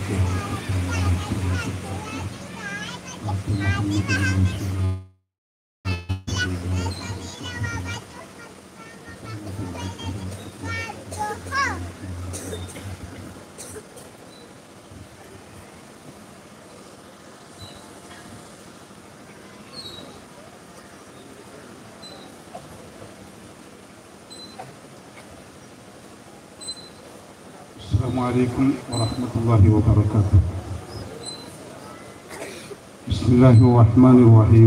السلام عليكم ورحمة الله وبركاته بسم الله الرحمن الرحيم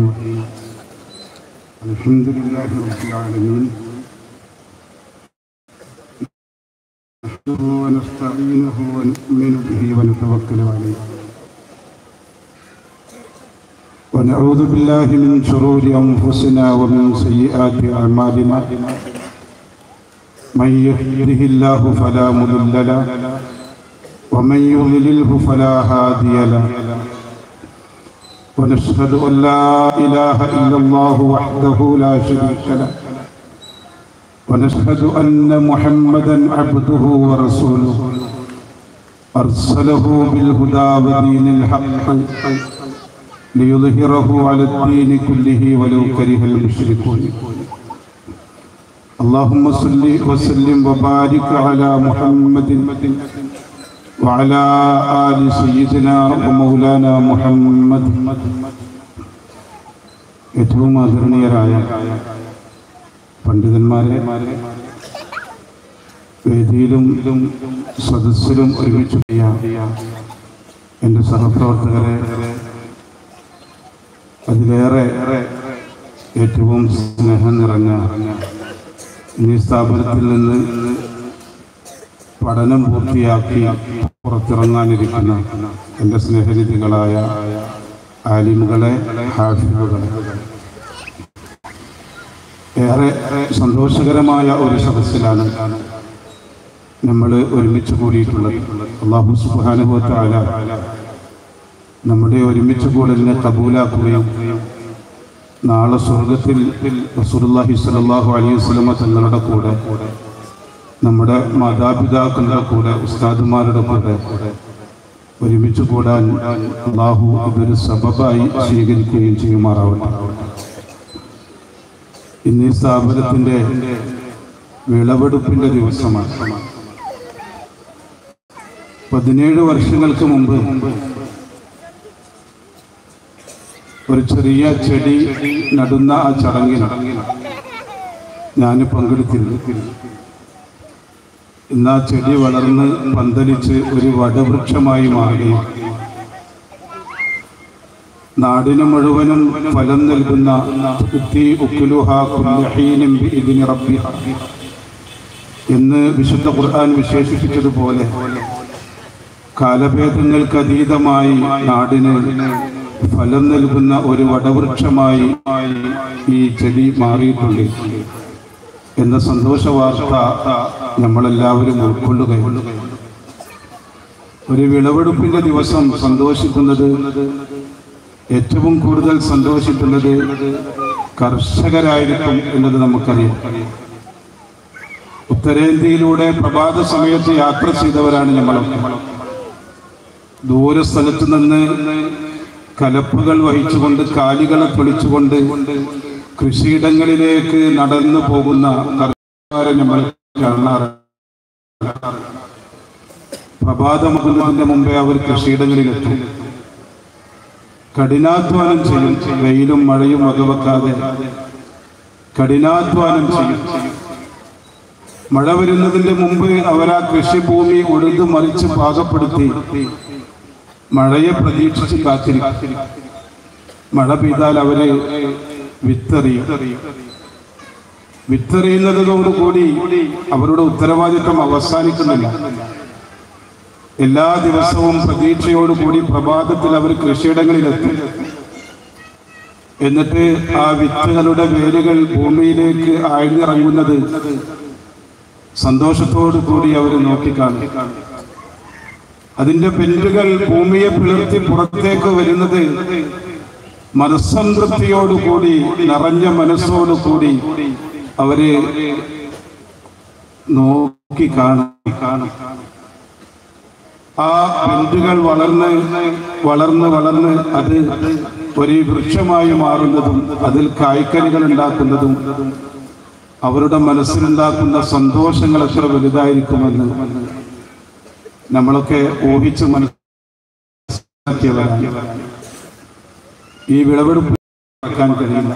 الحمد لله رب العالمين نحمده ونستعينه ونؤمن به ونتوكل عليه ونعوذ بالله من شرور أنفسنا ومن سيئات أعمالنا من يهده الله فلا مضل له ومن يضلله فلا هادي له ونشهد ان لا اله الا الله وحده لا شريك له ونشهد ان محمدا عبده ورسوله ارسله بالهدى ودين الحق ليظهره على الدين كله ولو كره المشركون اللهم صل وسلم وبارك على محمد وعلى آل سيدنا ومولانا محمد ഏറ്റവും ആദരണീയരായ പണ്ഡിതന്മാരെ വേദിയിലും സദസ്സിലും ഒരുമിച്ച് എൻ്റെ സഹപ്രവർത്തകരെ അതിലേറെ ഏറ്റവും സ്നേഹം നിറഞ്ഞ ഈ സ്ഥാപനത്തിൽ നിന്ന് പഠനം പൂർത്തിയാക്കി പുറത്തിറങ്ങാനിരിക്കുന്ന എൻ്റെ സ്നേഹനിധികളായ ആലിമുകളെ ഹാഫിമുകളെ ഏറെ സന്തോഷകരമായ ഒരു സദസ്സിലാണ് നമ്മൾ ഒരുമിച്ച് കൂടിയിട്ടുള്ളത് അള്ളാഹു സുബാനുഭവത്താല നമ്മുടെ ഒരുമിച്ച് കൂടലിനെ കബൂലാക്കുകയും നാളെ സ്വർഗത്തിൽ റസൂലുള്ളാഹി സ്വല്ലല്ലാഹു അലൈഹി വസല്ലമ തങ്ങളുടെ കൂടെ നമ്മുടെ മാതാപിതാക്കളുടെ കൂടെ ഉസ്താദുമാരുടെ കൂടെ ഒരുമിച്ച് കൂടാൻ അള്ളാഹു ഇതൊരു സബബായി സ്വീകരിക്കുകയും ചെയ്യുമാറാവട്ടെ ഇന്ന് ഈ സ്ഥാപനത്തിന്റെ വിളവെടുപ്പിന്റെ ദിവസമാണ് പതിനേഴ് വർഷങ്ങൾക്ക് മുമ്പ് ഒരു ചെറിയ ചെടി നടുന്ന ആ ചടങ്ങിൽ ഞാൻ പങ്കെടുത്തിരുന്നു ഇന്ന് ആ ചെടി വളർന്ന് പന്തലിച്ച് ഒരു വടവൃക്ഷമായി മാറുകയും നാടിന് മുഴുവനും ഫലം നൽകുന്ന തുത്തി ഉക്കുലുഹ കുല്ല ഹീനും ബിഇദ്നി റബ്ബിഹ എന്ന് വിശുദ്ധ ഖുർആൻ വിശേഷിപ്പിച്ചതുപോലെ കാലഭേദങ്ങൾക്ക് അതീതമായി നാടിന് ഫലം നൽകുന്ന ഒരു വടവൃക്ഷമായി ഈ ചെടി മാറിയിട്ടുണ്ട് എന്ന സന്തോഷ വാർത്ത നമ്മളെല്ലാവരും ഉൾക്കൊള്ളുകയുള്ളു ഒരു വിളവെടുപ്പിന്റെ ദിവസം സന്തോഷിക്കുന്നത് ഏറ്റവും കൂടുതൽ സന്തോഷിക്കുന്നത് കർഷകരായിരിക്കും എന്നത് നമുക്കറിയാം ഉത്തരേന്ത്യയിലൂടെ പ്രഭാത സമയത്ത് യാത്ര ചെയ്തവരാണ് നമ്മളൊക്കെ ദൂര സ്ഥലത്ത് നിന്ന് കലപ്പുകൾ വഹിച്ചുകൊണ്ട് കാലികളെ പൊളിച്ചുകൊണ്ട് കൃഷിയിടങ്ങളിലേക്ക് നടന്നു പോകുന്ന കർഷകരെ നമ്മൾ കാണാറ് പ്രഭാതമാകുന്നതിന്റെ മുമ്പേ അവർ കൃഷിയിടങ്ങളിലെത്തും കഠിനാധ്വാനം ചെയ്യും വെയിലും മഴയും വകവെക്കാതെ കഠിനാധ്വാനം ചെയ്യും മഴ വരുന്നതിന്റെ മുമ്പ് അവർ ആ കൃഷിഭൂമി ഉഴുതു മറിച്ച് പാകപ്പെടുത്തി മഴയെ പ്രതീക്ഷിച്ച് കാത്തിരിക്കും മഴ പെയ്താൽ അവര് വിത്തെറിയും വിത്തെറിയുന്നതോടുകൂടി അവരുടെ ഉത്തരവാദിത്വം അവസാനിക്കുന്നില്ല എല്ലാ ദിവസവും പ്രതീക്ഷയോടുകൂടി പ്രഭാതത്തിൽ അവർ കൃഷിയിടങ്ങളിലെത്തും എന്നിട്ട് ആ വിത്തുകളുടെ വേരുകൾ ഭൂമിയിലേക്ക് ആഴ്ന്നിറങ്ങുന്നത് സന്തോഷത്തോടു കൂടി അവർ നോക്കിക്കാണും അതിന്റെ പെല്ലുകൾ ഭൂമിയെ പിളർത്തി പുറത്തേക്ക് വരുന്നത് മനസ്സംതൃപ്തിയോടുകൂടി നിറഞ്ഞ മനസ്സോടുകൂടി അവര് നോക്കി കാണും കാണും ആ ബന്ധുകൾ വളർന്ന് വളർന്ന് വളർന്ന് അത് ഒരു വൃക്ഷമായി മാറുന്നതും അതിൽ കായ്ക്കനികൾ ഉണ്ടാക്കുന്നതും അവരുടെ മനസ്സിലുണ്ടാക്കുന്ന സന്തോഷങ്ങൾ എത്ര വലുതായിരിക്കുമെന്ന് നമ്മളൊക്കെ ഊഹിച്ച് മനസ്സിലാക്കിയവരാണ് ഈ വിളവെടുപ്പ് നടക്കാൻ കഴിയില്ല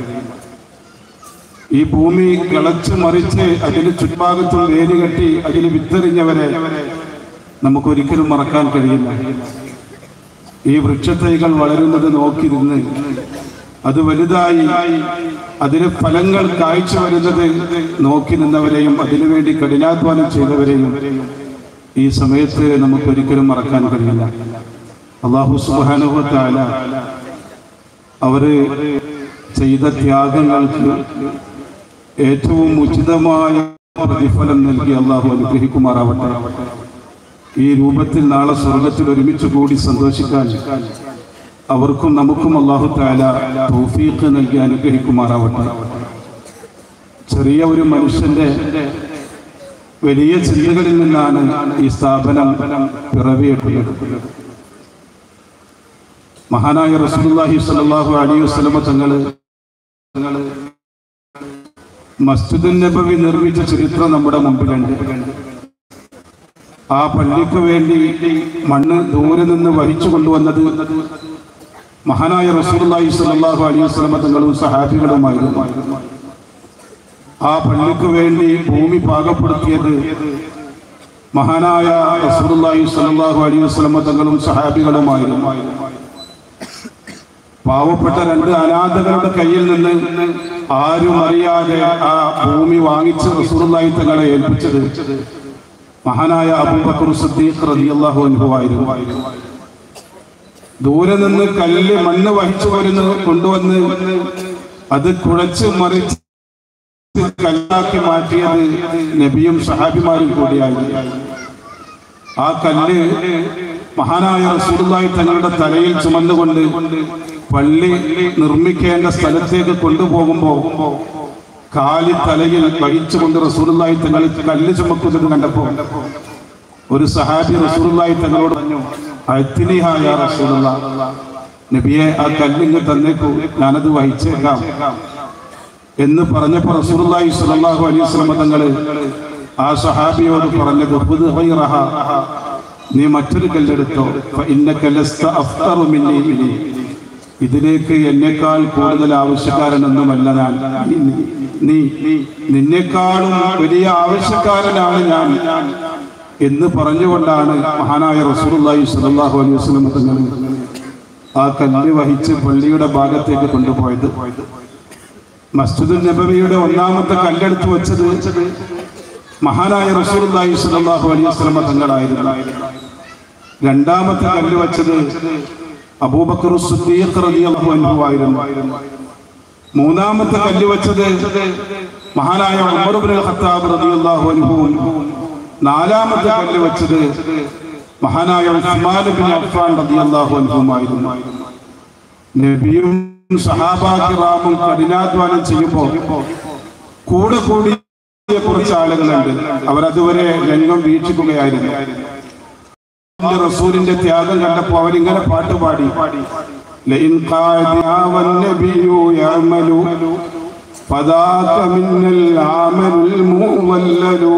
ഈ ഭൂമി കിളച്ച് മറിച്ച് അതിന് ചുറ്റുഭാഗത്തും വേര് കെട്ടി അതിന് വിത്തെറിഞ്ഞവരെ നമുക്കൊരിക്കലും മറക്കാൻ കഴിയില്ല ഈ വൃക്ഷത്തൈകൾ വളരുന്നത് നോക്കി നിന്ന് അത് വലുതായി അതിന് ഫലങ്ങൾ കാഴ്ച വരുന്നത് നോക്കി നിന്നവരെയും അതിനുവേണ്ടി കഠിനാധ്വാനം ചെയ്തവരെയും ഈ സമയത്ത് നമുക്കൊരിക്കലും മറക്കാൻ കഴിയില്ല അള്ളാഹു സുബാനുഭത്താല അവര് ചെയ്ത ത്യാഗങ്ങൾക്ക് ഏറ്റവും ഉചിതമായ പ്രതിഫലം നൽകി അള്ളാഹു അനുഗ്രഹിക്കുമാറാവട്ടെ ഈ രൂപത്തിൽ നാളെ സ്വർഗത്തിൽ ഒരുമിച്ച് കൂടി സന്തോഷിക്കാൻ അവർക്കും നമുക്കും അള്ളാഹു താല തൗഫീഖ് നൽകി അനുഗ്രഹിക്കുമാറാവട്ടെ ചെറിയ ഒരു മനുഷ്യന്റെ വലിയ ചിന്തകളിൽ നിന്നാണ് ഈ സ്ഥാപനം പിറവിയെടുക്കുന്നത് മഹാനായ റസൂലുള്ളാഹി സ്വല്ലല്ലാഹു അലൈഹി വസല്ലമ തങ്ങള് തങ്ങള് മസ്ജിദുൻ നബവി നിർമ്മിച്ച ചരിത്രം നമ്മുടെ മുമ്പിലുണ്ട് ആ പള്ളിക്ക് വേണ്ടി മണ്ണ് ദൂരെ നിന്ന് വഹിച്ചു കൊണ്ടുവന്നത് മഹാനായ റസൂലുള്ളാഹി സ്വല്ലല്ലാഹു അലൈഹി വസല്ലമ തങ്ങളും സഹാബികളുമായിരുന്നു ആ പള്ളിക്ക് വേണ്ടി ഭൂമി പാകപ്പെടുത്തിയത് മഹാനായ റസൂലുള്ളാഹി സ്വല്ലല്ലാഹു അലൈഹി വസല്ലമ തങ്ങളും സഹാബികളുമായിരുന്നു പാവപ്പെട്ട രണ്ട് അനാഥകളുടെ കയ്യിൽ നിന്ന് ആരും അറിയാതെ ആ ഭൂമി വാങ്ങിച്ച് റസൂലുള്ളാഹി തങ്ങളെ ഏൽപ്പിച്ചത് മഹാനായ അബൂബക്കർ സിദ്ദീഖ് റളിയല്ലാഹു അൻഹു ആയിരുന്നു ദൂരെ നിന്ന് കല്ല് മണ്ണ് വഹിച്ചു വരുന്ന കൊണ്ടുവന്ന് അത് കുഴച്ച് മറിച്ച് കല്ലാക്കി മാറ്റിയത് നബിയും സഹാബിമാരും കൂടിയായിരുന്നു ആ കല്ല് മഹാനായ റസൂലുള്ളാഹി തങ്ങളുടെ തലയിൽ ചുമന്നുകൊണ്ട് പള്ളി നിർമ്മിക്കേണ്ട സ്ഥലത്തേക്ക് കൊണ്ടുപോകുമ്പോ കാലി തലയിൽ വഹിച്ചുകൊണ്ട് റസൂലുള്ളാഹി തങ്ങൾ കല്ല് ചുമക്കുന്നത് കണ്ടപ്പോ ഒരു സഹാബി റസൂലുള്ളാഹി തങ്ങളോട് പറഞ്ഞു "അഅ്തിനിഹാ യാ റസൂലുള്ളാ നബിയെ ആ കല്ലിങ്ങ് തന്നേക്കൂ ഞാനത് വഹിച്ചേക്കാം എന്ന് പറഞ്ഞപ്പോ റസൂലുള്ളാഹി സ്വല്ലല്ലാഹു അലൈഹി വസല്ലം തങ്ങള് ആ സഹാബിയോട് പറഞ്ഞത് "ഖുദ് ഗൈറഹ." നീ മറ്റൊരു കല്ലെടുത്തോ ഫഇന്നക ലസ്ത അഫ്തറു മിന്നി ഇനി. ഇതിലേക്ക് എന്നേക്കാൾ കൂടുതൽ ആവശ്യക്കാരനൊന്നുമല്ല ഞാൻ നീ- നീ നീ നിന്നേക്കാളും വലിയ ആവശ്യക്കാരനാണ് ഞാൻ എന്ന് പറഞ്ഞുകൊണ്ടാണ് മഹാനായ റസൂലുള്ളാഹി സ്വല്ലല്ലാഹു അലൈഹി വസല്ലം തങ്ങൾ ആ കല്ല് വഹിച്ച് പള്ളിയുടെ ഭാഗത്തേക്ക് കൊണ്ടുപോയത് മസ്ജിദുൽ നബവിയുടെ ഒന്നാമത്തെ കല്ലെടുത്ത് വെച്ചത് മഹാനായ റസൂലുള്ളാഹി സ്വല്ലല്ലാഹു അലൈഹി വസല്ലം തങ്ങളായിരുന്നു രണ്ടാമത്തെ കല്ല് വെച്ചത് അബൂബക്കർ സിദ്ദീഖ് റളിയല്ലാഹു അൻഹു ആയിരുന്നു മൂന്നാമത്തെ കല്ല് വെച്ചത് മഹാനായ ഉമർ ഇബ്നുൽ ഖത്താബ് റളിയല്ലാഹു അൻഹുവും നാലാമത്തെ കല്ല് വെച്ചത് മഹാനായ ഉസ്മാൻ ഇബ്നു അഫ്ഫാൻ റളിയല്ലാഹു അൻഹുമായിരുന്നു നബിയും സഹാബാക്കിറാമും കഠിനാധ്വാനം ചെയ്യുമ്പോൾ കൂടെ കൂടിയ കുറച്ച് ആളുകളുണ്ട് അവരതുവരെ രംഗം വീക്ഷിക്കുകയായിരുന്നു അള്ളാഹുവിന്റെ റസൂലിന്റെ ത്യാഗം കണ്ടപ്പോ അവരിങ്ങനെ പാട്ട് പാടി ലഇൻ ഖാദിയ വന്നബിയു യഅമലു ഫദാക മിന്നൽ ആമലുൽ മുവല്ലലു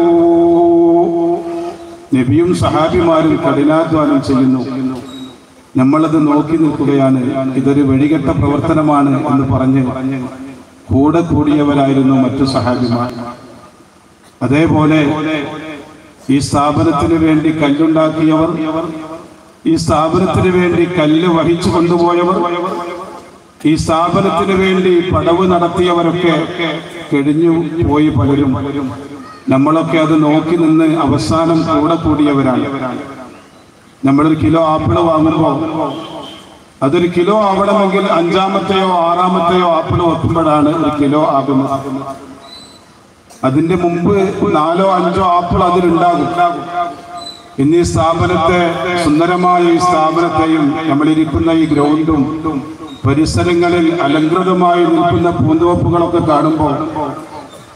നബിയും സഹാബിമാരും കഠിനാധ്വാനം ചെയ്യുന്നു നമ്മളത് നോക്കി നിൽക്കുകയാണ് ഇതൊരു വെടികെട്ട പ്രവർത്തനമാണ് എന്ന് പറഞ്ഞ് കൂടെ കൂടിയവരായിരുന്നു മറ്റു സഹാബിമാർ അതേപോലെ ഈ സ്ഥാപനത്തിന് വേണ്ടി കല്ലുണ്ടാക്കിയവർ ഈ സ്ഥാപനത്തിന് വേണ്ടി കല്ല് വഹിച്ചു കൊണ്ടുപോയവർ ഈ സ്ഥാപനത്തിന് വേണ്ടി പടവ് നടത്തിയവരൊക്കെ കഴിഞ്ഞു പോയി പലരും നമ്മളൊക്കെ അത് നോക്കി നിന്ന് അവസാനം കൂടെ കൂടിയവരാണ് നമ്മളൊരു കിലോ ആപ്പിള് വാങ്ങുമ്പോൾ അതൊരു കിലോ ആവണമെങ്കിൽ അഞ്ചാമത്തെയോ ആറാമത്തെയോ ആപ്പിള് വെക്കുമ്പോഴാണ് ഒരു കിലോ ആകുന്നത് അതിന്റെ മുമ്പ് നാലോ അഞ്ചോ ആപ്പിൾ അതിലുണ്ടാകും ഇന്ന് ഈ സ്ഥാപനത്തെ സുന്ദരമായ ഈ സ്ഥാപനത്തെയും നമ്മളിരിക്കുന്ന ഈ ഗ്രൗണ്ടും പരിസരങ്ങളിൽ അലങ്കൃതമായി നിൽക്കുന്ന പൂന്തോപ്പുകളൊക്കെ കാണുമ്പോൾ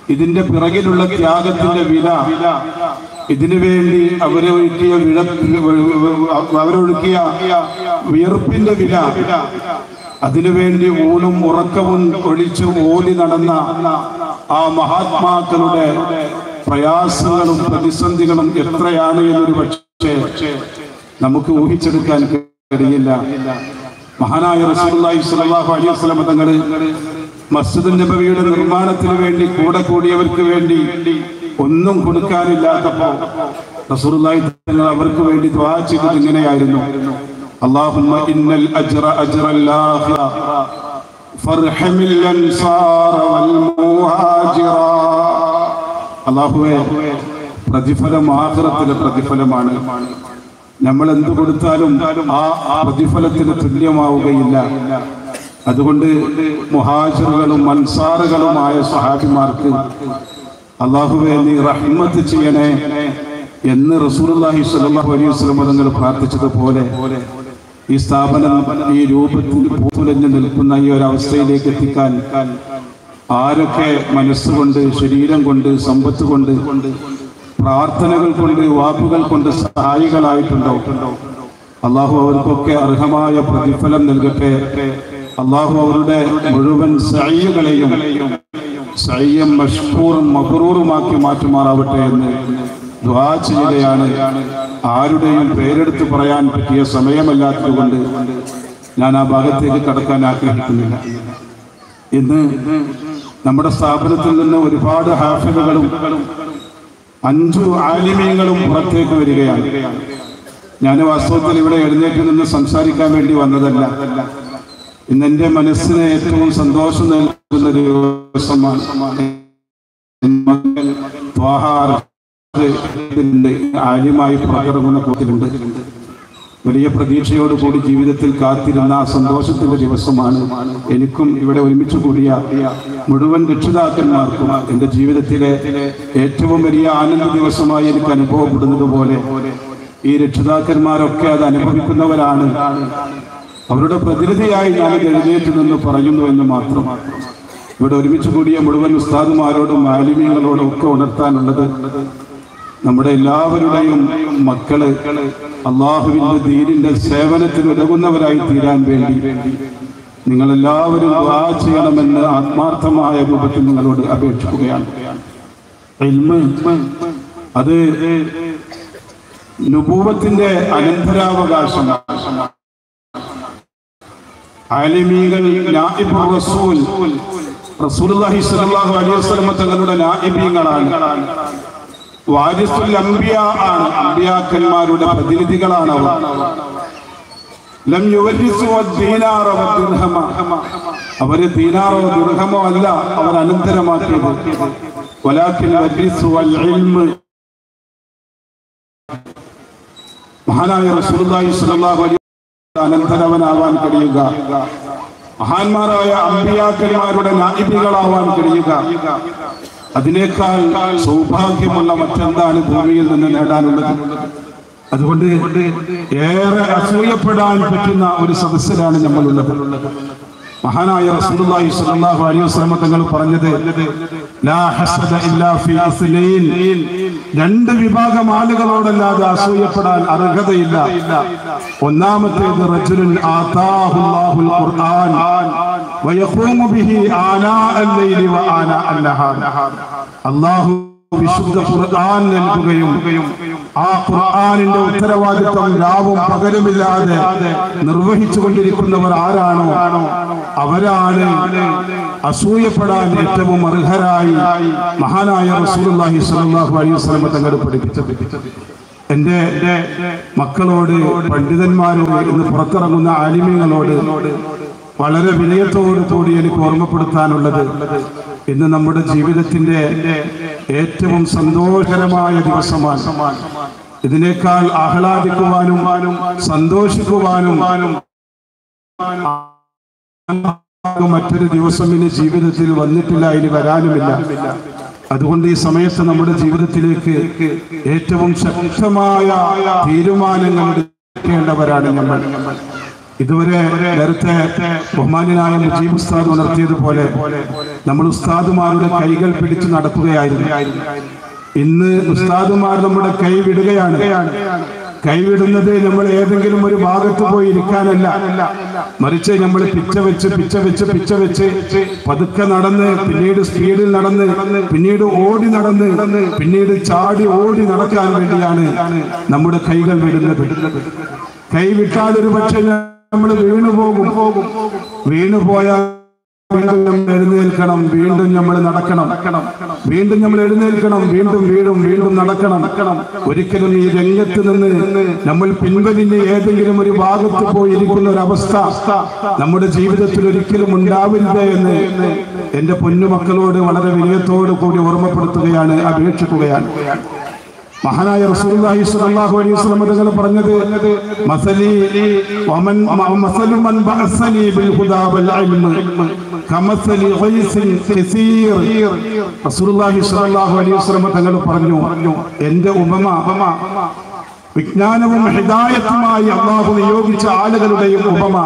ഇതിന്റെ പിറകിലുള്ള ത്യാഗത്തിന്റെ വില ഇതിനു വേണ്ടി അവരൊഴുക്കിയ വിഴ അവരൊഴുക്കിയ വിയർപ്പിന്റെ വില അതിനുവേണ്ടി ഊണും ഉറക്കവും ഒളിച്ചു ഓടി നടന്ന ആ മഹാത്മാക്കളുടെ പ്രയാസങ്ങളും പ്രതിസന്ധികളും എത്രയാണ് എന്നൊരു പക്ഷേ നമുക്ക് ഊഹിച്ചെടുക്കാൻ കഴിയില്ല മഹാനായ റസൂലുള്ളാഹി സ്വല്ലല്ലാഹു അലൈഹി വസല്ലം തങ്ങൾ മസ്ജിദ് നബവിയുടെ നിർമ്മാണത്തിന് വേണ്ടി കൂടെ കൂടിയവർക്ക് വേണ്ടി ഒന്നും കൊടുക്കാനില്ലാത്തപ്പോ റസൂലുള്ളാഹി തങ്ങൾ അവർക്ക് വേണ്ടി ദുആ ചെയ്തത് ഇങ്ങനെയായിരുന്നു اللهم إن الأجر أجر الآخرة فارحم الأنصار والمهاجرا അള്ളാഹുവെ പ്രതിഫലം ആഹ്റത്തിലെ പ്രതിഫലമാണ് നമ്മൾ എന്ത് കൊടുത്താലും ആ പ്രതിഫലത്തിന് തുല്യമാവുകയില്ല അതുകൊണ്ട് മുഹാജിറുകളും അൻസാറുകളുമായ സഹാബിമാർക്ക് അള്ളാഹുവെ നീ റഹ്മത്ത് ചെയ്യണേ എന്ന് റസൂലുള്ളാഹി സ്വല്ലല്ലാഹു അലൈഹി വസല്ലം തങ്ങൾ പ്രാർത്ഥിച്ചതുപോലെ ഈ സ്ഥാപനം ഈ രൂപത്തിൽ പൂത്തുലഞ്ഞു നിൽക്കുന്ന ഈ ഒരു അവസ്ഥയിലേക്ക് എത്തിക്കാൻ ആരൊക്കെ മനസ്സുകൊണ്ട് ശരീരം കൊണ്ട് സമ്പത്ത് കൊണ്ട് പ്രാർത്ഥനകൾ കൊണ്ട് വാക്കുകൾ കൊണ്ട് സഹായികളായിട്ടുണ്ടോ അള്ളാഹു അവർക്കൊക്കെ അർഹമായ പ്രതിഫലം നൽകട്ടെ അള്ളാഹു അവരുടെ മുഴുവൻ സയ്യകളെയും സയ്യം മഷ്കൂറും മഹറൂറുമാക്കി മാറ്റുമാറാവട്ടെ എന്ന് ദ്വാ ചെയ്യുകയാണ് ആരുടെയും പേരെടുത്ത് പറയാൻ പറ്റിയ സമയമല്ലാത്തതുകൊണ്ട് ഞാൻ ആ ഭാഗത്തേക്ക് കടക്കാൻ ആഗ്രഹിക്കുന്നില്ല ഇന്ന് നമ്മുടെ സ്ഥാപനത്തിൽ നിന്ന് ഒരുപാട് ഹാഫിലുകളും അഞ്ചു ആലിമീങ്ങളും പുറത്തേക്ക് വരികയാണ് ഞാൻ വാസ്തവത്തിൽ ഇവിടെ എഴുന്നേറ്റ് നിന്ന് സംസാരിക്കാൻ വേണ്ടി വന്നതല്ല ഇന്ന് എൻ്റെ മനസ്സിന് ഏറ്റവും സന്തോഷം നൽകുന്ന ഒരു ദിവസമാണ് മകൻ ത്വാഹ ഇതിന്റെ ആര്യമായി പുറത്തിറങ്ങുന്ന കൂട്ടിലുണ്ട് വലിയ പ്രതീക്ഷയോടുകൂടി ജീവിതത്തിൽ കാത്തിരുന്ന ആ സന്തോഷത്തിന്റെ ദിവസമാണ് എനിക്കും ഇവിടെ ഒരുമിച്ച് കൂടിയ മുഴുവൻ രക്ഷിതാക്കന്മാർക്കും എൻ്റെ ജീവിതത്തിലെ ഏറ്റവും വലിയ ആനന്ദ ദിവസമായി എനിക്ക് അനുഭവപ്പെടുന്നത് പോലെ ഈ രക്ഷിതാക്കന്മാരൊക്കെ അത് അനുഭവിക്കുന്നവരാണ് അവരുടെ പ്രതിനിധിയായി ഞാൻ എഴുന്നേറ്റ് നിന്ന് പറയുന്നു എന്ന് മാത്രം ഇവിടെ ഒരുമിച്ച് കൂടിയ മുഴുവൻ ഉസ്താദുമാരോടും മാലിന്യങ്ങളോടും ഒക്കെ ഉണർത്താനുള്ളത് നമ്മുടെ എല്ലാവരുടെയും മക്കള് അള്ളാഹുവിന്റെ ദീനിന്റെ സേവനത്തിന് ഉതകുന്നവരായി തീരാൻ വേണ്ടി നിങ്ങൾ എല്ലാവരും ദുആ ചെയ്യണമെന്ന് ആത്മാർത്ഥമായ രൂപത്തിൽ നിങ്ങളോട് അപേക്ഷിക്കുകയാണ് ഇൽമ് അത് നുപൂവത്തിന്റെ അനന്തരാവകാശമാണ് ആലിമീകൾ നായിബുർ റസൂൽ റസൂലുള്ളാഹി സ്വല്ലല്ലാഹു അലൈഹി വസല്ലം തങ്ങളുടെ നായിബീങ്ങളാണ് വാരിസുൽ അംബിയ ആണ് അംബിയാക്കന്മാരുടെ പ്രതിനിധികളാണ് അവർ ലം യുവരിസു ദീനാറ ദിർഹമ അവര് ദീനാറോ ദിർഹമോ അല്ല അവർ അനന്തരമാക്കിയത് വലാക്കിൻ വരിസു അൽ ഇൽമ് മഹാനായ റസൂലുള്ളാഹി സ്വല്ലല്ലാഹു അലൈഹി അനന്തരവനാവാൻ കഴിയുക മഹാന്മാരായ അമ്പിയാക്കന്മാരുടെ നായിബികളാവാൻ കഴിയുക അതിനേക്കാൾ സൗഭാഗ്യമുള്ള മറ്റെന്താണ് ഭൂമിയിൽ നിന്ന് നേടാനുള്ളത് അതുകൊണ്ട് ഏറെ അസൂയപ്പെടാൻ പറ്റുന്ന ഒരു സദസ്സിലാണ് നമ്മളുള്ളത് മഹാനായ റസൂലുള്ളാഹി സ്വല്ലല്ലാഹു അലൈഹി വസല്ലം തങ്ങൾ പറഞ്ഞത് ലാ ഹസദ ഇല്ലാ ഫീ ഇസ്നൈൻ രണ്ട് വിഭാഗം ആളുകളോടല്ലാതെ അസൂയപ്പെടാൻ അർഹതയില്ല ഒന്നാമത്തേത് റജുലുൻ ആതാഹുല്ലാഹുൽ ഖുർആൻ വയഖൂമു ബിഹി ആനാ അൽ-ലൈലി വ ആനാ അൻ-നഹാർ അല്ലാഹു വിശുദ്ധ ഖുർആൻ നൽകുകയും ആ ഖുർആനിന്റെ ഉത്തരവാദിത്വം രാവും പകലുമില്ലാതെ നിർവഹിച്ചു കൊണ്ടിരിക്കുന്നവർ ആരാണോ അവരാണ് അസൂയപ്പെടാൻ ഏറ്റവും അർഹരായി മഹാനായ റസൂലുള്ളാഹി സ്വല്ലല്ലാഹു അലൈഹി വസല്ലം തങ്ങൾ പഠിപ്പിച്ചത് എന്റെ മക്കളോട് പണ്ഡിതന്മാരോട് ഇന്ന് പുറത്തിറങ്ങുന്ന ആലിമ്യങ്ങളോട് വളരെ വിനയത്തോടു കൂടി എനിക്ക് ഓർമ്മപ്പെടുത്താനുള്ളത് ഇന്ന് നമ്മുടെ ജീവിതത്തിന്റെ ഏറ്റവും സന്തോഷകരമായ ദിവസമാണ് ഇതിനേക്കാൾ ആഹ്ലാദിക്കുവാനും സന്തോഷിക്കുവാനും മറ്റൊരു ദിവസം ഇനി ജീവിതത്തിൽ വന്നിട്ടില്ല ഇനി വരാനുമില്ല അതുകൊണ്ട് ഈ സമയത്ത് നമ്മുടെ ജീവിതത്തിലേക്ക് ഏറ്റവും ശക്തമായ തീരുമാനങ്ങൾ എടുക്കേണ്ടവരാണ് നമ്മൾ ഇതുവരെ നേരത്തെ ബഹുമാന്യനായ മുജീബ് ഉസ്താദ് ഉണർത്തിയതുപോലെ നമ്മൾ ഉസ്താദുമാരുടെ കൈകൾ പിടിച്ചു നടക്കുകയായിരുന്നു ഇന്ന് ഉസ്താദുമാർ നമ്മുടെ കൈ വിടുകയാണ് കൈവിടുന്നത് നമ്മൾ ഏതെങ്കിലും ഒരു ഭാഗത്ത് പോയി ഇരിക്കാനല്ല മറിച്ച് നമ്മൾ പിച്ച വെച്ച് പിച്ച വെച്ച് പിച്ച വെച്ച് പതുക്കെ നടന്ന് പിന്നീട് സ്പീഡിൽ നടന്ന് പിന്നീട് ഓടി നടന്ന് പിന്നീട് ചാടി ഓടി നടക്കാൻ വേണ്ടിയാണ് നമ്മുടെ കൈകൾ വിടുന്നത് കൈ വിട്ടാൽ ഒരു പക്ഷെ നമ്മൾ വീണു പോകും വീണു പോയാൽ വീണ്ടും നമ്മൾ എഴുന്നേൽക്കണം വീണ്ടും നമ്മൾ നടക്കണം വീണ്ടും നമ്മൾ എഴുന്നേൽക്കണം വീണ്ടും വീണ്ടും വീണ്ടും നടക്കണം ഒരിക്കലും ഈ രംഗത്ത് നിന്ന് നമ്മൾ പിൻവലിഞ്ഞ് ഏതെങ്കിലും ഒരു ഭാഗത്ത് പോയി ഇരിക്കുന്ന ഒരു അവസ്ഥ നമ്മുടെ ജീവിതത്തിൽ ഒരിക്കലും ഉണ്ടാവില്ല എന്ന് എന്റെ പൊന്നുമക്കളോട് വളരെ വിനയത്തോടു കൂടി ഓർമ്മപ്പെടുത്തുകയാണ് അപേക്ഷിക്കുകയാണ് മഹാനായ റസൂലുള്ളാഹി സ്വല്ലല്ലാഹു അലൈഹി വസല്ലം തങ്ങൾ പറഞ്ഞത് മസലി വമൻ മസലു മൻ ബഅസനി ബിൽ ഹുദാ വൽ ഇൽമ കമസലി ഗൈസിൻ കസീർ റസൂലുള്ളാഹി സ്വല്ലല്ലാഹു അലൈഹി വസല്ലം തങ്ങൾ പറഞ്ഞു എൻ്റെ ഉപമ വിജ്ഞാനവും ഹിദായത്തുമായി അള്ളാഹു നിയോഗിച്ച ആളുകളുടെയും ഉപമ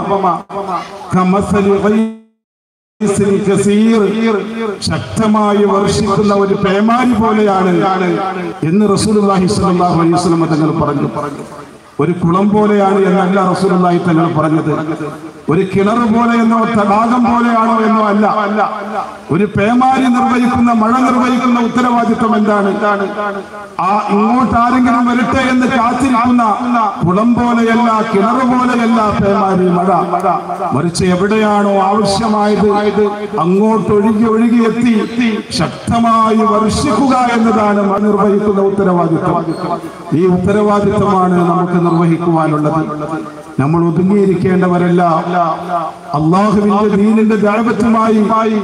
കമസലി ഗൈസിൻ കസീർ ശക്തമായി വർഷിക്കുന്ന ഒരു പേമാരി പോലെയാണ് എന്ന് റസൂലുള്ളാഹി സ്വല്ലല്ലാഹു അലൈഹി വസല്ലം തങ്ങൾ പറഞ്ഞു ഒരു കുളം പോലെയാണ് എന്നല്ല റസൂലുള്ളാഹി തങ്ങൾ പറഞ്ഞത് ഒരു കിണർ പോലെ എന്നോ തടാകം പോലെയാണോ എന്നോ അല്ല ഒരു പേമാരി നിർവഹിക്കുന്ന മഴ നിർവഹിക്കുന്ന ഉത്തരവാദിത്വം എന്താണ് ആ ഇങ്ങോട്ട് ആരെങ്കിലും വരട്ടെ എന്ന് കാത്തിരിക്കുന്ന കുളം പോലെയല്ല കിണർ പോലെയല്ല പേമാരി മഴ മറിച്ച് എവിടെയാണോ ആവശ്യമായത് അങ്ങോട്ട് ഒഴുകി ഒഴുകി എത്തി ശക്തമായി വർഷിക്കുക എന്നതാണ് മഴ നിർവഹിക്കുന്ന ഉത്തരവാദിത്വം ഈ ഉത്തരവാദിത്വമാണ് നമുക്ക് നിർവഹിക്കുവാനുള്ളത് നമ്മൾ ഒതുങ്ങിയിരിക്കേണ്ടവരല്ല അള്ളാഹുവിന്റെ ദീനിന്റെ ദൈവത്തുമായി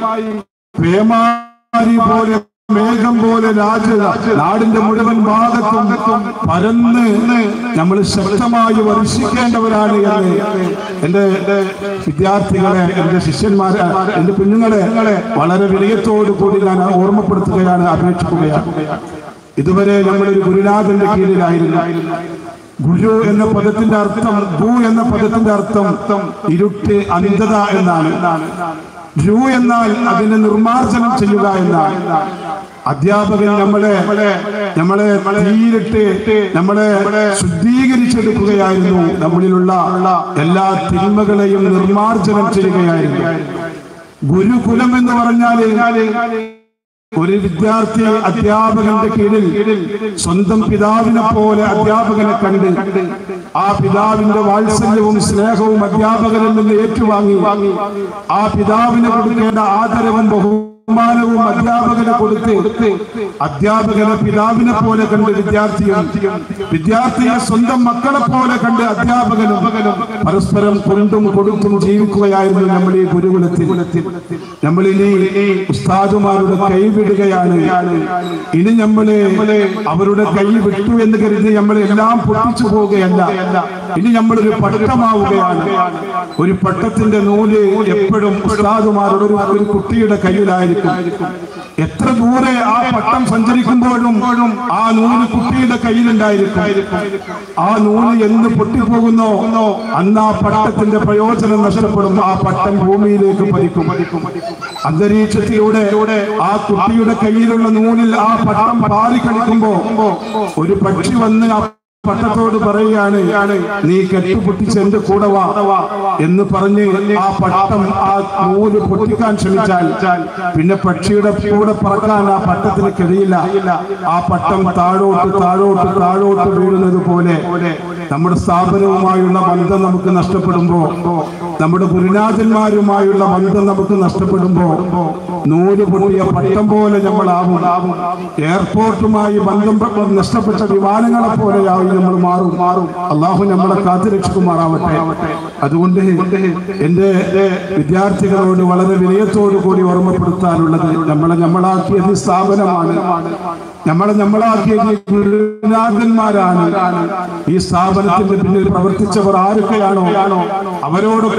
പേമാരി പോലെ മേഘം പോലെ രാജ നാടിന്റെ മുഴുവൻ ഭാഗത്തും പരന്ന് നമ്മൾ ശക്തമായി വർഷിക്കേണ്ടവരാണ് എന്ന് എന്റെ വിദ്യാർത്ഥികളെ എന്റെ ശിഷ്യന്മാരെ എന്റെ കുഞ്ഞുങ്ങളെ വളരെ വിനയത്തോടു കൂടി ഞാൻ ഓർമ്മപ്പെടുത്തുകയാണ് അപേക്ഷിക്കുകയാണ് ഇതുവരെ നമ്മളൊരു ഗുരുനാഥന്റെ കീഴിലായിരുന്നു ഗുരു എന്ന പദത്തിന്റെ അർത്ഥം ഭൂ എന്ന പദത്തിന്റെ അർത്ഥം ഇരുട്ട് അന്ധത എന്നാണ് രു എന്നാൽ അതിനെ നിർമാർജനം ചെയ്യുക എന്നാണ് അധ്യാപകൻ നമ്മളെ നമ്മളെ തീയിലിട്ട് നമ്മളെ ശുദ്ധീകരിച്ചെടുക്കുകയായിരുന്നു നമ്മളിലുള്ള എല്ലാ തിന്മകളെയും നിർമാർജനം ചെയ്യുകയായിരുന്നു ഗുരുകുലം എന്ന് പറഞ്ഞാല് ഒരു വിദ്യാർത്ഥി അധ്യാപകന്റെ കീഴിൽ സ്വന്തം പിതാവിനെ പോലെ അധ്യാപകനെ കണ്ട് ആ പിതാവിന്റെ വാത്സല്യവും സ്നേഹവും അധ്യാപകനിൽ നിന്ന് ഏറ്റുവാങ്ങി ആ പിതാവിന് കൊടുക്കേണ്ട ആദരവും ബഹുമാനവും അധ്യാപകന് കൊടുത്ത് അധ്യാപകനെ പിതാവിനെ പോലെ കണ്ട് വിദ്യാർത്ഥിയും വിദ്യാർത്ഥിയെ സ്വന്തം മക്കളെ പോലെ കണ്ട് അധ്യാപകനും പരസ്പരം കൊണ്ടും കൊടുത്തും ജീവിക്കുകയായിരുന്നു നമ്മൾ ഈ ഗുരുകുലത്തിൽ നമ്മൾ ഇനി ഉസ്താദുമാരുടെ കൈവിടുകയാണ് ഇനി നമ്മള് അവരുടെ കൈ വിട്ടു എന്ന് കരുതി നമ്മൾ എല്ലാം പൊട്ടിച്ചു പോവുകയല്ല ഇനി നമ്മളൊരു പട്ടമാവുകയാണ് ഒരു പട്ടത്തിന്റെ നൂല് എപ്പോഴും ഉസ്താദുമാരുടെ ഒരു ഒരു കുട്ടിയുടെ കയ്യിലായിരിക്കും എത്ര ദൂരെ ആ പട്ടം സഞ്ചരിക്കുമ്പോഴും ആ നൂല് കുട്ടിയുടെ കയ്യിലുണ്ടായിരിക്കും ആ നൂല് എന്ന് പൊട്ടിപ്പോകുന്നോ അന്ന് ആ പട്ടത്തിന്റെ പ്രയോജനം നഷ്ടപ്പെടും ആ പട്ടം ഭൂമിയിലേക്ക് പതിക്കും അന്തരീക്ഷത്തിലൂടെ ആ കുട്ടിയുടെ കയ്യിലുള്ള നൂലിൽ ആ പട്ടം പാറി കളിക്കുമ്പോ ഒരു പക്ഷി വന്ന് ആ പട്ടത്തോട് പറയുകയാണ് നീ കെട്ടുപൊട്ടിച്ച് എന്റെ കൂടെ വാ എന്ന് പറഞ്ഞ് ആ പട്ടം ആ നൂല് പൊട്ടിക്കാൻ ശ്രമിച്ചാൽ പിന്നെ പക്ഷിയുടെ കൂടെ പറക്കാൻ ആ പട്ടത്തിന് കഴിയില്ല ആ പട്ടം താഴോട്ട് താഴോട്ട് താഴോട്ട് വീഴുന്നത് പോലെ നമ്മുടെ സ്ഥാപനവുമായുള്ള ബന്ധം നമുക്ക് നഷ്ടപ്പെടുമ്പോ നമ്മുടെ ഗുരുനാഥന്മാരുമായുള്ള ബന്ധം നമുക്ക് നഷ്ടപ്പെടുമ്പോ നൂല് പൊട്ടിയ പട്ടം പോലെ നമ്മളാവും എയർപോർട്ടുമായി ബന്ധം നഷ്ടപ്പെട്ട വിമാനങ്ങളെ പോലെയാവും നമ്മൾ മാറും മാറും അള്ളാഹു നമ്മളെ കാത്തുരക്ഷിക്കുമാറാവട്ടെ അതുകൊണ്ട് എന്റെ വിദ്യാർത്ഥികളോട് വളരെ വിനയത്തോടു കൂടി ഓർമ്മപ്പെടുത്താനുള്ളത് നമ്മളെ നമ്മളാക്കിയത് ഈ സ്ഥാപനമാണ് നമ്മളെ നമ്മളാക്കിയത് ഈ ഗുരുനാഥന്മാരാണ് ഈ സ്ഥാപനത്തിന്റെ പിന്നിൽ പ്രവർത്തിച്ചവർ ആരൊക്കെയാണോ അവരോടൊക്കെ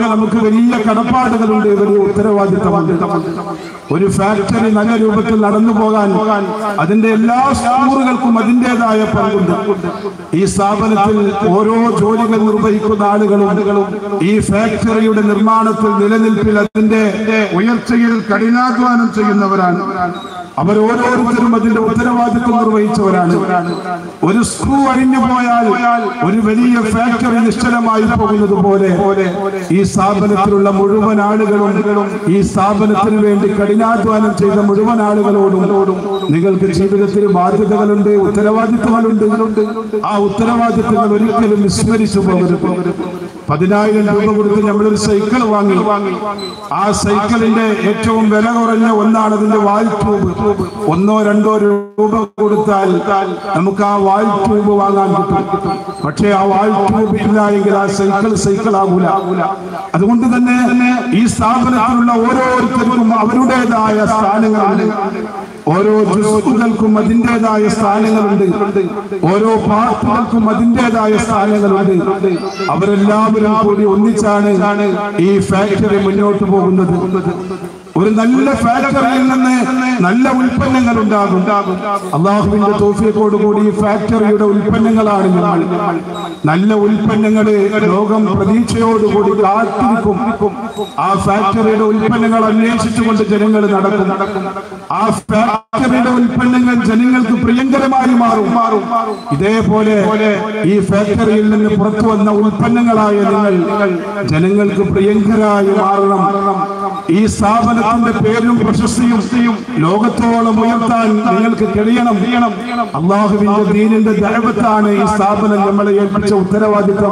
നമുക്ക് വലിയ കടപ്പാടുകളുണ്ട് വലിയ ഉത്തരവാദിത്തമുണ്ട് ഒരു ഫാക്ടറി നല്ല രൂപത്തിൽ നടന്നു പോകാൻ അതിന്റെ എല്ലാ സ്കൂറുകൾക്കും അതിൻ്റെതായ പങ്കുണ്ട് ഈ സ്ഥാപനത്തിൽ ഓരോ ജോലികൾ നിർവഹിക്കുന്ന ആളുകളും ഈ ഫാക്ടറിയുടെ നിർമ്മാണത്തിൽ നിലനിൽപ്പിൽ അതിന്റെ ഉയർച്ചയിൽ കഠിനാധ്വാനം ചെയ്യുന്നവരാണ് അവർ ഓരോരുത്തരും അതിന്റെ ഉത്തരവാദിത്വം നിർവഹിച്ചവരാണ് ഒരു സ്ക്രൂ അഴിഞ്ഞു പോയാൽ ഒരു വലിയ ഫാക്ടറി നിശ്ചലമായി പോകുന്നത് പോലെ ഈ സ്ഥാപനത്തിലുള്ള മുഴുവൻ ആളുകളും ഈ സ്ഥാപനത്തിന് വേണ്ടി കഠിനാധ്വാനം ചെയ്ത മുഴുവൻ ആളുകളോടും നിങ്ങൾക്ക് ജീവിതത്തിൽ ബാധ്യതകളുണ്ട് ഉത്തരവാദിത്വങ്ങളുണ്ട് ആ ഉത്തരവാദിത്വങ്ങൾ ഒരിക്കലും വിസ്മരിച്ചു പോകരുത് പതിനായിരം രൂപ കൊടുത്ത് നമ്മളൊരു സൈക്കിൾ വാങ്ങി ആ സൈക്കിളിന്റെ ഏറ്റവും വില കുറഞ്ഞ ഒന്നാണ് അതിന്റെ വാൽ ട്യൂബ് ഒന്നോ രണ്ടോ രൂപ കൊടുത്താൽ നമുക്ക് ആ വാൽ ട്യൂബ് വാങ്ങാൻ കിട്ടും പക്ഷേ ആ വാൽ ട്യൂബ് ഇല്ല എങ്കിൽ ആ സൈക്കിൾ സൈക്കിൾ ആകൂല അതുകൊണ്ട് തന്നെ ഈ സ്ഥാപനത്തിലുള്ള ഓരോരുത്തർക്കും അവരുടേതായ സ്ഥാനങ്ങളുണ്ട് ഓരോ ജുസുകൾക്കും അതിൻ്റെതായ സ്ഥാനങ്ങളുണ്ട് ഓരോ പാർട്ടികൾക്കും അതിൻ്റെതായ സ്ഥാനങ്ങളുണ്ട് അവരെല്ലാവരും കൂടി ഒന്നിച്ചാണ് ഈ ഫാക്ടറി മുന്നോട്ട് പോകുന്നത് ഒരു നല്ല ഫാക്ടറിയിൽ നിന്ന് നല്ല ഉൽപ്പന്നങ്ങൾ ഉണ്ടാകും അള്ളാഹുവിന്റെ തോഫിയത്തോടു കൂടി ഈ ഫാക്ടറിയുടെ ഉൽപ്പന്നങ്ങളാണ് നമ്മൾ നല്ല ഉൽപ്പന്നങ്ങള് ലോകം പ്രതീക്ഷയോടുകൂടി കാത്തിരിക്കും ആ ഫാക്ടറിയുടെ ഉൽപ്പന്നങ്ങൾ അന്വേഷിച്ചുകൊണ്ട് ജനങ്ങൾ നടക്കും ആ ഫാക്ടറിയുടെ ഉൽപ്പന്നങ്ങൾ ജനങ്ങൾക്ക് പ്രിയങ്കരമായി മാറും മാറും ഇതേപോലെ ഈ ഫാക്ടറിയിൽ നിന്ന് പുറത്തു വന്ന ഉൽപ്പന്നങ്ങളായ നിങ്ങൾ ജനങ്ങൾക്ക് പ്രിയങ്കരായി മാറണം ഈ സ്ഥാപനത്തിന്റെ പേരും പ്രശസ്തിയും ലോകത്തോളം ഉയർത്താൻ നിങ്ങൾക്ക് കഴിയണം അള്ളാഹുവിന്റെ ദീനിന്റെ ദൈവത്താണ് ഈ സ്ഥാപനം നമ്മളെ ഏൽപ്പിച്ച ഉത്തരവാദിത്വം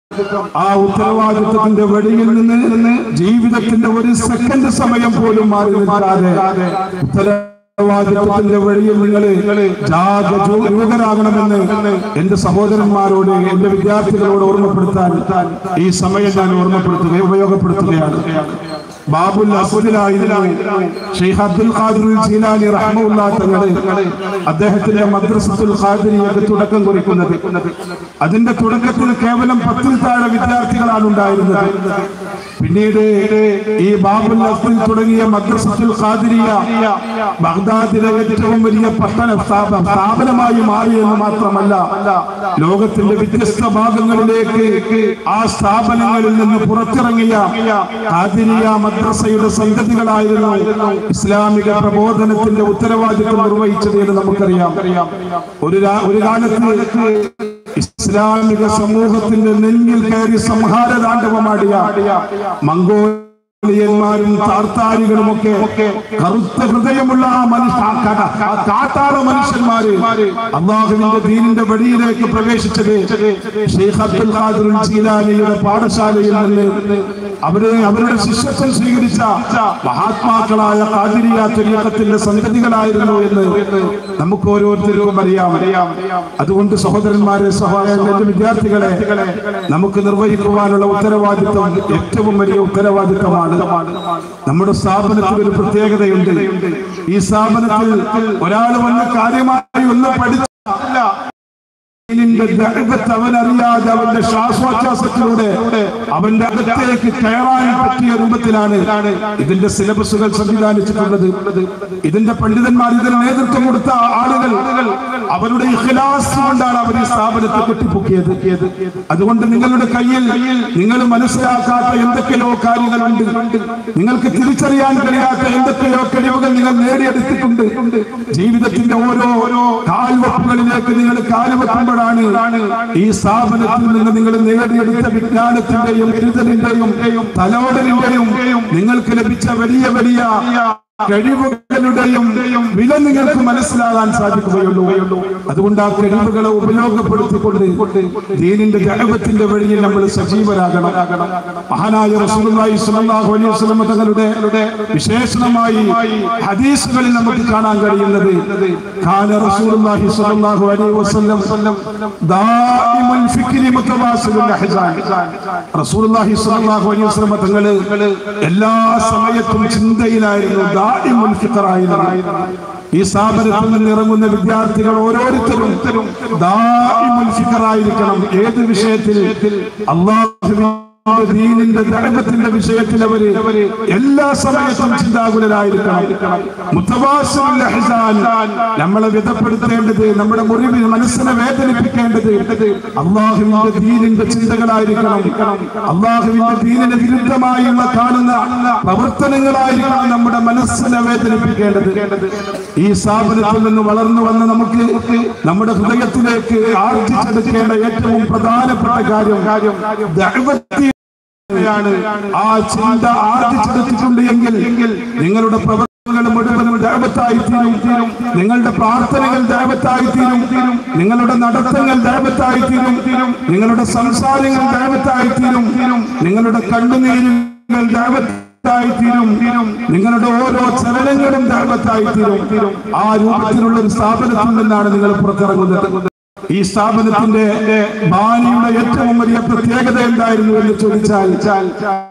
ആ ഉത്തരവാദിത്വത്തിന്റെ വഴിയിൽ നിന്ന് ജീവിതത്തിന്റെ ഒരു സെക്കൻഡ് സമയം പോലും മാറി നിൽക്കാതെ ഉത്തരവാദിത്വത്തിന്റെ വഴിയിൽ നിങ്ങൾ ജാഗരൂകരാകണമെന്ന് എന്റെ സഹോദരന്മാരോട് എന്റെ വിദ്യാർത്ഥികളോട് ഓർമ്മപ്പെടുത്താൻ ഈ സമയം ഞാൻ ഓർമ്മപ്പെടുത്തുക ഉപയോഗപ്പെടുത്തുകയാണ് ബാബുൽ അസുദിലായിരുന്നു ഷെയ്ഖ് അബ്ദുൽ ഖാദിർ ജീലാനി റഹ്മുല്ലാ തങ്ങള് അദ്ദേഹത്തിന്റെ മദ്രസത്തുൽ ഖാദിരിയൊക്കെ തുടക്കം കുറിക്കുന്നത് അതിന്റെ തുടക്കത്തിൽ കേവലം പത്തിൽ താഴെ വിദ്യാർത്ഥികളാണ് ഉണ്ടായിരുന്നത് പിന്നീട് ഈ ബാബുൽ അസുൽ തുടങ്ങിയ മദ്രസത്തുൽ ഖാദിരിയ ബഗ്ദാദിലെ ഏറ്റവും വലിയ പട്ടണ സ്ഥാപ- സ്ഥാപനമായി മാറിയെന്ന് മാത്രമല്ല ലോകത്തിന്റെ വ്യത്യസ്ത ഭാഗങ്ങളിലേക്ക് ആ സ്ഥാപനങ്ങളിൽ നിന്ന് പുറത്തിറങ്ങിയ ഖാദിരിയ മദ്രസയുടെ സന്തതികളായിരുന്നു ഇസ്ലാമിക പ്രബോധനത്തിന്റെ ഉത്തരവാദിത്വം നിർവഹിച്ചത് എന്ന് നമുക്കറിയാം ഒരു രാ- ഒരു കാലത്ത് ഇസ്ലാമിക സമൂഹത്തിന്റെ നെഞ്ഞിൽ കയറി സംഹാര താണ്ഡവമാടിയ മംഗോളിയന്മാരും താർത്താരികളും ഒക്കെ കറുത്ത ഹൃദയമുള്ള ആ മനുഷ്യ ആ കട- ആ കാട്ടാള മനുഷ്യന്മാര് അള്ളാഹുവിന്റെ ദീനിന്റെ വഴിയിലേക്ക് പ്രവേശിച്ചത് ഷെയ്ഖ് അബ്ദുൽ ഖാദിർ ജീലാനിയുടെ പാഠശാലയിൽ നിന്ന് അവര് അവരുടെ ശിഷ്യത്വം സ്വീകരിച്ച മഹാത്മാക്കളായ ഖാദിരിയ തുര്യത്തിന്റെ സന്തതികളായിരുന്നു എന്ന് നമുക്ക് ഓരോരുത്തർക്കും അറിയാം അറിയാം അതുകൊണ്ട് സഹോദരന്മാരെ സഹോദരന്റെ വിദ്യാർത്ഥികളെ നമുക്ക് നിർവഹിക്കുവാനുള്ള ഉത്തരവാദിത്വം ഏറ്റവും വലിയ ഉത്തരവാദിത്തമാണ് നമ്മുടെ സ്ഥാപനത്തിൽ ഒരു പ്രത്യേകതയുണ്ട് ഈ സ്ഥാപനത്തിൽ ഒരാൾ വന്ന് കാര്യമായി ഒന്ന് പഠിച്ചില്ല ദീനിന്റെ ദഅവത്ത് അവനറിയാതെ അവന്റെ ശ്വാസോച്ഛ്വാസത്തിലൂടെ അവന്റെ അകത്തേക്ക് കയറാൻ പറ്റിയ രൂപത്തിലാണ് ഇതിന്റെ സിലബസുകൾ സംവിധാനിച്ചിട്ടുള്ളത് ഇതിന്റെ പണ്ഡിതന്മാർ ഇതിന് നേതൃത്വം കൊടുത്ത ആളുകൾ അവരുടെ ഇഖ്ലാസ് കൊണ്ടാണ് അവർ ഈ സ്ഥാപനത്തെ കെട്ടിപ്പൊക്കിയത് അതുകൊണ്ട് നിങ്ങളുടെ കയ്യിൽ നിങ്ങൾ മനസ്സിലാക്കാത്ത എന്തൊക്കെയോ കാര്യങ്ങളുണ്ട് നിങ്ങൾക്ക് തിരിച്ചറിയാൻ കഴിയാത്ത എന്തൊക്കെയോ കഴിവുകൾ നിങ്ങൾ നേടിയെടുത്തിട്ടുണ്ട് ജീവിതത്തിന്റെ ഓരോ ഓരോ കാൽവെപ്പുകളിലേക്ക് നിങ്ങൾ കാലുവെക്കുമ്പോഴാണ് ഈ സ്ഥാപനത്തിൽ നിന്ന് നിങ്ങൾ നേടിയെടുത്ത വിജ്ഞാനത്തിന്റെയും കരുതലിന്റെയും തലോടലിന്റെയും നിങ്ങൾക്ക് ലഭിച്ച വലിയ വലിയ കഴിവുകളുടെയും വില നിങ്ങൾക്ക് മനസ്സിലാകാൻ സാധിക്കുകയുള്ളൂ അതുകൊണ്ട് ആ കഴിവുകളെ ഉപയോഗപ്പെടുത്തിക്കൊണ്ട് ദീനിന്റെ ദൈവത്തിന്റെ വഴിയിൽ നമ്മൾ സജീവരാകണം മഹാനായ റസൂലുള്ളാഹി സ്വല്ലല്ലാഹു അലൈഹി വസല്ലം തങ്ങളുടെ വിശേഷണമായി ഹദീസുകളിൽ നമുക്ക് കാണാൻ കഴിയുന്നത് കാന റസൂലുള്ളാഹി സ്വല്ലല്ലാഹു അലൈഹി വസല്ലം ദായിമുൽ ഫിക്രി മുതവാസിലുൽ അഹ്സാൻ റസൂലുള്ളാഹി സ്വല്ലല്ലാഹു അലൈഹി വസല്ലം തങ്ങള് എല്ലാ സമയത്തും ചിന്തയിലായിരുന്നു ദായിമുൽ ഫിക്റായിരുന്നു ഈ സ്ഥാപനത്തിൽ നിന്ന് ഇറങ്ങുന്ന വിദ്യാർത്ഥികൾ ഓരോരുത്തരും ദായിമുൽ ഫിക്റായിരിക്കണം ഏത് വിഷയത്തിൽ അള്ളാഹുവിന്റെ അള്ളാഹുവിന്റെ ദീനിന്റെ ധർമ്മത്തിന്റെ വിഷയത്തിൽ അവര് എല്ലാ സമയത്തും ചിന്താകുലരായിരിക്കണം മുത്തവാസിമുൽ അഹ്സാൻ നമ്മളെ വിധപ്പെടുത്തേണ്ടത് നമ്മുടെ മുറിവിൽ മനസ്സിനെ വേദനിപ്പിക്കേണ്ടത് അള്ളാഹുവിന്റെ ദീനിന്റെ ചിന്തകളായിരിക്കണം അള്ളാഹുവിന്റെ ദീനിന് വിരുദ്ധമായുള്ള കാണുന്ന പ്രവർത്തനങ്ങളായിരിക്കണം നമ്മുടെ മനസ്സിനെ വേദനിപ്പിക്കേണ്ടത് ഈ സ്ഥാപനത്തിൽ നിന്ന് വളർന്നു വന്ന നമുക്ക് നമ്മുടെ ഹൃദയത്തിലേക്ക് ആർജിച്ചെടുക്കേണ്ട ഏറ്റവും പ്രധാനപ്പെട്ട കാര്യം കാര്യം ദഅവത്തി ാണ് ആ ചിന്ത ആർജിച്ചെടുത്തിട്ടുണ്ട് എങ്കിൽ നിങ്ങളുടെ പ്രവർത്തനങ്ങൾ മുഴുവനും ദൈവത്തായി തീരും തീരും നിങ്ങളുടെ പ്രാർത്ഥനകൾ ദൈവത്തായി തീരും തീരും നിങ്ങളുടെ നടത്തങ്ങൾ ദൈവത്തായി തീരും തീരും നിങ്ങളുടെ സംസാരങ്ങൾ ദൈവത്തായി തീരും തീരും നിങ്ങളുടെ കണ്ണുനീരുകൾ ദൈവത്തായി തീരും തീരും നിങ്ങളുടെ ഓരോ ചലനങ്ങളും ദൈവത്തായി തീരും തീരും ആ രൂപത്തിലുള്ള ഒരു സ്ഥാപനത്തിൽ നിന്നാണ് നിങ്ങൾ പുറത്തിറങ്ങുന്നത് ഈ സ്ഥാപനത്തിന്റെ ബാനിയുടെ ഏറ്റവും വലിയ പ്രത്യേകത എന്തായിരുന്നു എന്ന് ചോദിച്ചാൽ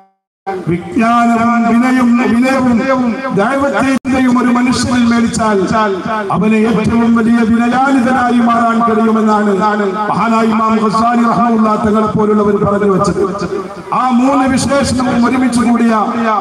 വിജ്ഞാനവും വിനയും വിനയവും ദൈവത്തെയും ഒരു മനുഷ്യനിൽ മേടിച്ചാൽ അവന് ഏറ്റവും വലിയ വിനയാനിതനായി മാറാൻ കഴിയുമെന്നാണ് മഹാനായി ഇമാം ഖസാലി റഹ്മുല്ലാ തങ്ങളെ പോലുള്ളവർ പറഞ്ഞു വെച്ചത് ആ മൂന്ന് വിശേഷണവും ഒരുമിച്ച് കൂടിയ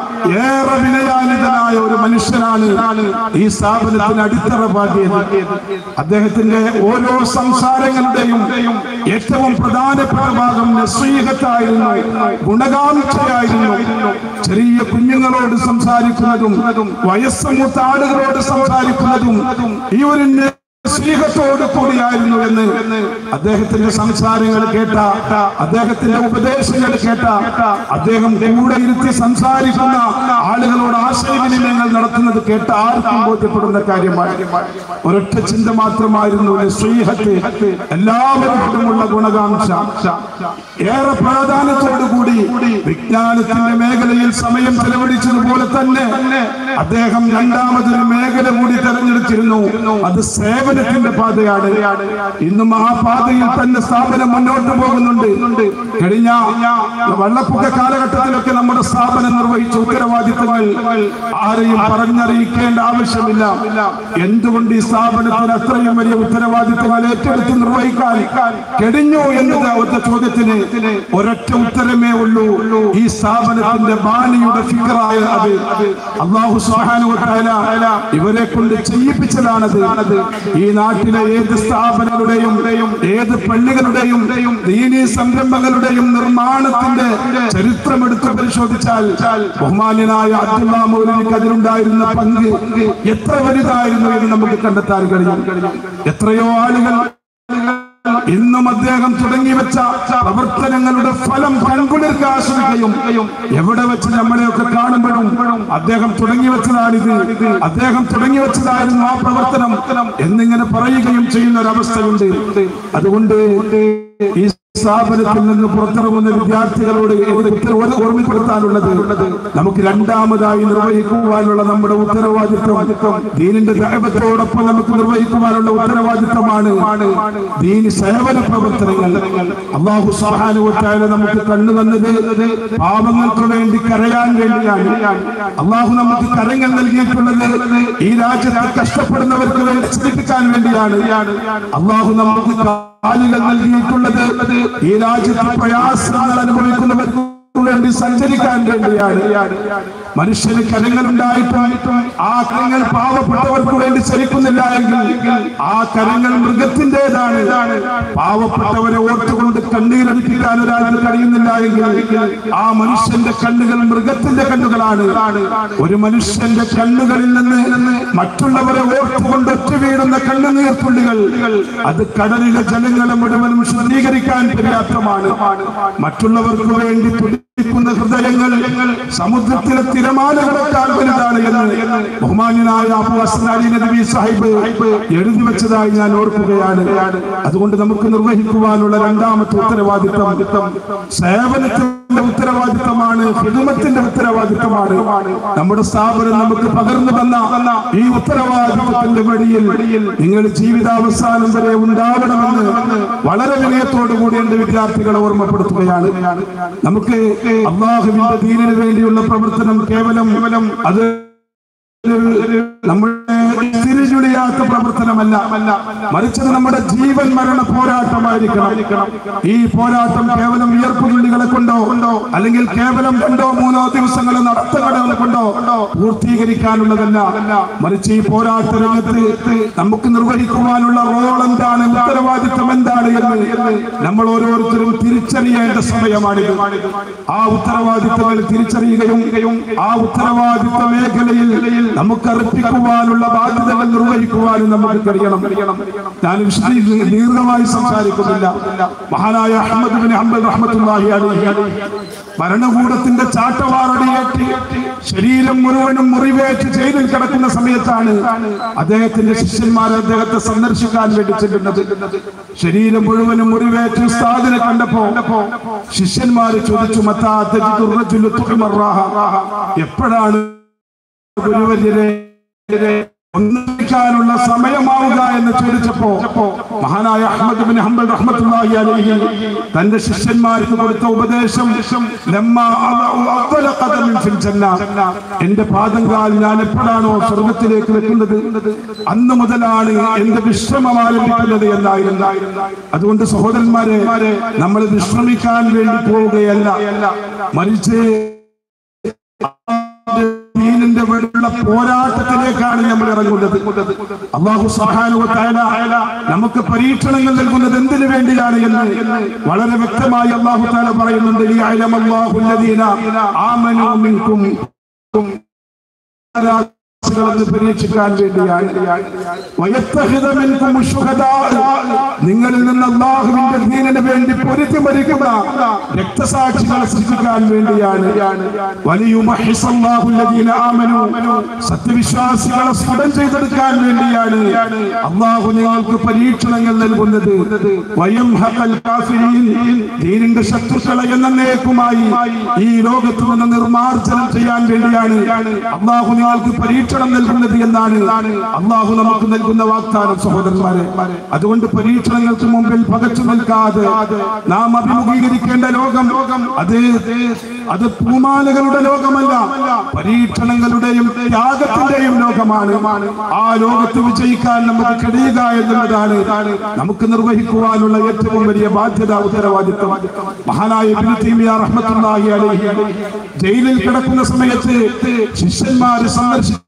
ഏറെ വിനയാനിതനായ ഒരു മനുഷ്യനാണ് ഈ സ്ഥാപനത്തിന് അടിത്തറ പാട്ടിയത് അദ്ദേഹത്തിന്റെ ഓരോ സംസാരങ്ങളുടെയും ഏറ്റവും പ്രധാനപ്പെട്ട ഭാഗം നസീഹത്തായിരുന്നു ഗുണകാംക്ഷയായിരുന്നു ചെറിയ കുഞ്ഞുങ്ങളോട് സംസാരിക്കുന്നതും വയസ്സമൂത്ത ആളുകളോട് സംസാരിക്കുന്നതും ഈ ഒരു സ്നേഹത്തോട് കൂടിയായിരുന്നു എന്ന് അദ്ദേഹത്തിന്റെ സംസാരങ്ങൾ കേട്ട അദ്ദേഹത്തിന്റെ ഉപദേശങ്ങൾ കേട്ട അദ്ദേഹം കൂടെ ഇരുത്തി സംസാരിക്കുന്ന ആളുകളോട് ആശയവിനിമയങ്ങൾ നടത്തുന്നത് കേട്ട ആർക്കും ബോധ്യപ്പെടുന്ന കാര്യമാണ് ഒരൊറ്റ ചിന്ത മാത്രമായിരുന്നു സ്നേഹത്തെ എല്ലാവരോടുമുള്ള ഗുണകാംക്ഷ ഏറെ പ്രാധാന്യത്തോടു കൂടി വിജ്ഞാനത്തിന്റെ മേഖലയിൽ സമയം ചെലവഴിച്ചതുപോലെ തന്നെ അദ്ദേഹം രണ്ടാമതൊരു മേഖല കൂടി തെരഞ്ഞെടുത്തിരുന്നു അത് സേവനത്തിന്റെ പാതയാണ് ഇന്നും ആ പാതയിൽ തന്നെ സ്ഥാപനം മുന്നോട്ട് പോകുന്നുണ്ട് കഴിഞ്ഞ വെള്ളപ്പൊക്ക കാലഘട്ടത്തിലൊക്കെ നമ്മുടെ സ്ഥാപനം നിർവഹിച്ച ഉത്തരവാദിത്തങ്ങൾ ആരെയും പറഞ്ഞറിയിക്കേണ്ട ആവശ്യമില്ല എന്തുകൊണ്ട് ഈ സ്ഥാപനത്തിന് അത്രയും വലിയ ഉത്തരവാദിത്തങ്ങൾ ഏറ്റെടുത്ത് നിർവഹിക്കാൻ കഴിഞ്ഞു എന്നത് ഒറ്റ ചോദ്യത്തിന് ഒരൊറ്റ ഉത്തരമേ ഉള്ളൂ ഈ സ്ഥാപനത്തിന്റെ ബാനിയുടെ ഫിഗറായ അത് അള്ളാഹു സുബ്ഹാനഹു ഇവരെ കൊണ്ട് ചെയ്യിപ്പിച്ചതാണത് ഈ നാട്ടിലെ ഏത് സ്ഥാപനങ്ങളുടെയും ഏത് പള്ളികളുടെയും ദീനീ സംരംഭങ്ങളുടെയും നിർമ്മാണത്തിന്റെ ചരിത്രം എടുത്ത് പരിശോധിച്ചാൽ ബഹുമാന്യനായ അബ്ദുള്ള മൗലിക്ക് അതിലുണ്ടായിരുന്ന പങ്ക് എത്ര വലുതായിരുന്നു എന്ന് നമുക്ക് കണ്ടെത്താൻ കഴിയും എത്രയോ ആളുകൾ ഇന്നും അദ്ദേഹം തുടങ്ങി വെച്ച പ്രവർത്തനങ്ങളുടെ ഫലം കൺകുളിർക്ക് ആസ്വദിക്കുകയും എവിടെ വെച്ച് നമ്മളെയൊക്കെ കാണുമ്പോഴും അദ്ദേഹം തുടങ്ങി വെച്ചതാണിത് അദ്ദേഹം തുടങ്ങി വെച്ചതായിരുന്നു ആ പ്രവർത്തനം എന്നിങ്ങനെ പറയുകയും ചെയ്യുന്ന ഒരു അവസ്ഥയുണ്ട് അതുകൊണ്ട് ഈ സ്ഥാപനത്തിൽ നിന്ന് പുറത്തിറങ്ങുന്ന വിദ്യാർത്ഥികളോട് എനിക്ക് ഉത്തരവ് ഓർമ്മപ്പെടുത്താനുള്ളത് നമുക്ക് രണ്ടാമതായി നിർവഹിക്കുവാനുള്ള നമ്മുടെ ഉത്തരവാദിത്വം ദീനിന്റെ ദൈവത്തോടൊപ്പം നമുക്ക് നിർവഹിക്കുവാനുള്ള ഉത്തരവാദിത്വമാണ് ദീനി സേവന പ്രവർത്തനങ്ങൾ അള്ളാഹു സുബ്ഹാനഹു നമുക്ക് കണ്ണു തന്നത് പാപങ്ങൾക്ക് വേണ്ടി കരയാൻ വേണ്ടിയാണ് അള്ളാഹു നമുക്ക് കരങ്ങൾ നൽകിയിട്ടുള്ളത് ഈ രാജ്യത്ത് കഷ്ടപ്പെടുന്നവർക്ക് വേണ്ടി ചിരിപ്പിക്കാൻ വേണ്ടിയാണ് അള്ളാഹു നമുക്ക് കാലുകൾ നൽകിയിട്ടുള്ളത് ഈ രാജ്യത്ത് പ്രയാസങ്ങൾ അനുഭവിക്കുന്നവർക്ക് വേണ്ടി സഞ്ചരിക്കാൻ വേണ്ടിയാണ് മനുഷ്യന് കരങ്ങൾ ഉണ്ടായിട്ടും ആ കരങ്ങൾ പാവപ്പെട്ടവർക്ക് വേണ്ടി ചലിക്കുന്നില്ല എങ്കിൽ ആ കരങ്ങൾ മൃഗത്തിൻ്റെതാണ് പാവപ്പെട്ടവരെ ഓർത്തുകൊണ്ട് കണ്ണീരടിപ്പിക്കാൻ ഒരാൾക്ക് കഴിയുന്നില്ല എങ്കിൽ ആ മനുഷ്യന്റെ കണ്ണുകൾ മൃഗത്തിന്റെ കണ്ണുകളാണ് ഒരു മനുഷ്യന്റെ കണ്ണുകളിൽ നിന്ന് മറ്റുള്ളവരെ ഓർത്തുകൊണ്ട് ഒറ്റ വീഴുന്ന കണ്ണുനീർത്തുള്ളികൾ അത് കടലിലെ ജനങ്ങളെ മുഴുവനും ശുദ്ധീകരിക്കാൻ പര്യാപ്തമാണ് മറ്റുള്ളവർക്ക് വേണ്ടി തുടിക്കുന്ന ഹൃദയങ്ങൾ സമുദ്രത്തിലെ തിരമാലകളെക്കാൾ വലുതാണ് എന്ന് ബഹുമാന്യനായ അബു ഹസൻ അലി നബി സാഹിബ് എഴുതി വെച്ചതായി ഞാൻ ഓർക്കുകയാണ് അതുകൊണ്ട് നമുക്ക് നിർവഹിക്കുവാനുള്ള രണ്ടാമത്തെ ഉത്തരവാദിത്വം സേവനത്തിന്റെ ഉത്തരവാദിത്തമാണ് ഹിദുമത്തിന്റെ ഉത്തരവാദിത്തമാണ് നമ്മുടെ സ്ഥാപനം നമുക്ക് പകർന്നു തന്ന ഈ ഉത്തരവാദിത്വത്തിന്റെ വഴിയിൽ നിങ്ങൾ ജീവിതാവസാനം വരെ ഉണ്ടാവണമെന്ന് വളരെ വിനയത്തോടു കൂടി എന്റെ വിദ്യാർത്ഥികളെ ഓർമ്മപ്പെടുത്തുകയാണ് നമുക്ക് അള്ളാഹുവിന്റെ ദീനിന് വേണ്ടിയുള്ള പ്രവർത്തനം കേവലം അത് നമ്മുടെ തിരിച്ചുടിയാത്ത പ്രവർത്തനമല്ല മറിച്ച് അത് നമ്മുടെ ജീവൻ മരണ പോരാട്ടമായിരിക്കണം ഈ പോരാട്ടം കേവലം വിയർപ്പുള്ളികളെ കൊണ്ടോ അല്ലെങ്കിൽ കേവലം രണ്ടോ മൂന്നോ ദിവസങ്ങളെ നടത്തകടകൾ കൊണ്ടോ പൂർത്തീകരിക്കാനുള്ളതല്ല മറിച്ച് ഈ പോരാട്ട രംഗത്ത് നമുക്ക് നിർവഹിക്കുവാനുള്ള റോൾ എന്താണ് ഉത്തരവാദിത്വം എന്താണ് എന്ന് നമ്മൾ ഓരോരുത്തരും തിരിച്ചറിയേണ്ട സമയമാണിത് ആ ഉത്തരവാദിത്വങ്ങൾ തിരിച്ചറിയുകയും ആ ഉത്തരവാദിത്വ മേഖലയിൽ നമുക്ക് അർപ്പിക്കുവാനുള്ള ബാധ്യതകൾ നിർവഹിക്കുവാനും നമുക്ക് കഴിയണം ഞാൻ വിശദീ- ദീർഘമായി സംസാരിക്കുന്നില്ല മഹാനായ അഹമ്മദ് ബിൻ ഹംബൽ റഹ്മത്തുള്ളാഹി അലൈഹി ഭരണകൂടത്തിന്റെ ചാട്ടവാറടിയേറ്റ് ശരീരം മുഴുവനും മുറിവേറ്റ് ജയിലിൽ കിടക്കുന്ന സമയത്താണ് അദ്ദേഹത്തിന്റെ ശിഷ്യന്മാർ അദ്ദേഹത്തെ സന്ദർശിക്കാൻ വേണ്ടി ചെല്ലുന്നത് ശരീരം മുഴുവനും മുറിവേറ്റ് ഉസ്താദിനെ കണ്ടപ്പോ ശിഷ്യന്മാര് ചോദിച്ചു മത്താ തജിദു റജുലു തുഹ്മറാഹ. എപ്പോഴാണ് ഗുരുവര്യരെ ഒന്നിക്കാനുള്ള സമയമാവുക എന്ന് ചോദിച്ചപ്പോ മഹാനായ അഹമ്മദ് ബിൻ ഹംബൽ റഹ്മത്തുള്ളാഹി അലൈഹി തന്റെ ശിഷ്യന്മാർക്ക് കൊടുത്ത ഉപദേശം ലമ്മ അദഉ അവ്വല ഖദമിൻ ഫിൽ ജന്ന എന്റെ പാദങ്കാൽ ഞാൻ എപ്പോഴാണോ സ്വർഗത്തിലേക്ക് വെക്കുന്നത് അന്ന് മുതലാണ് എന്റെ വിശ്രമം ആരംഭിക്കുന്നത് എന്നായിരുന്നു അതുകൊണ്ട് സഹോദരന്മാരെ നമ്മൾ വിശ്രമിക്കാൻ വേണ്ടി പോവുകയല്ല മറിച്ച് ദീനിന്റെ വേണ്ടിയുള്ള പോരാട്ടത്തിലേക്കാണ് നമ്മൾ ഇറങ്ങുന്നത് അള്ളാഹു സുബ്ഹാനഹു വ തആല നമുക്ക് പരീക്ഷണങ്ങൾ നൽകുന്നത് എന്തിനു വേണ്ടിയാണ് എന്ന് വളരെ വ്യക്തമായി അള്ളാഹു താല പറയുന്നുണ്ട് ലിയഅലമല്ലാഹു അല്ലദീന ആമനൂ മിൻകും ാണെന്ന് പരീക്ഷിക്കാൻ വേണ്ടിയാണ് വയത്തഹിദ മിൻകും ശുഹദാ. നിങ്ങളിൽ നിന്ന് അള്ളാഹുവിന്റെ ദീനിന് വേണ്ടി പൊരുത്തി മരിക്കുന്ന രക്തസാക്ഷികളെ സൃഷ്ടിക്കാൻ വേണ്ടിയാണ് വലിയുമഹിസല്ലാഹു അല്ലദീന ആമനൂ. സത്യവിശ്വാസികളെ സ്ഫുടം ചെയ്തെടുക്കാൻ വേണ്ടിയാണ് അള്ളാഹു നിങ്ങൾക്ക് പരീക്ഷണങ്ങൾ നൽകുന്നത് വയംഹഖൽ കാഫിരീൻ. ദീനിന്റെ ശത്രുക്കളെ എന്നേക്കുമായി ഈ ലോകത്ത് നിന്ന് നിർമാർജനം ചെയ്യാൻ വേണ്ടിയാണ് അള്ളാഹു നിങ്ങൾക്ക് പരീക്ഷണം നൽകുന്നത് എന്നാണ് അള്ളാഹു നമുക്ക് നൽകുന്ന വാഗ്ദാനം സഹോദരന്മാരെ അതുകൊണ്ട് പരീക്ഷണങ്ങൾക്ക് മുമ്പിൽ പകച്ചു നിൽക്കാതെ നാം അഭിമുഖീകരിക്കേണ്ട ലോകം അത് അത് പൂമാലകളുടെ ലോകമല്ല പരീക്ഷണങ്ങളുടെയും ത്യാഗത്തിന്റെയും ലോകമാണ് ആ ലോകത്ത് വിജയിക്കാൻ നമുക്ക് കഴിയുക എന്നുള്ളതാണ് നമുക്ക് നിർവഹിക്കുവാനുള്ള ഏറ്റവും വലിയ ബാധ്യത ഉത്തരവാദിത്വം മഹാനായ ഇബ്നു തൈമിയ റഹ്മത്തുള്ളാഹി അലൈഹി ജയിലിൽ കിടക്കുന്ന സമയത്ത് ശിഷ്യന്മാര് സന്ദർശിച്ചു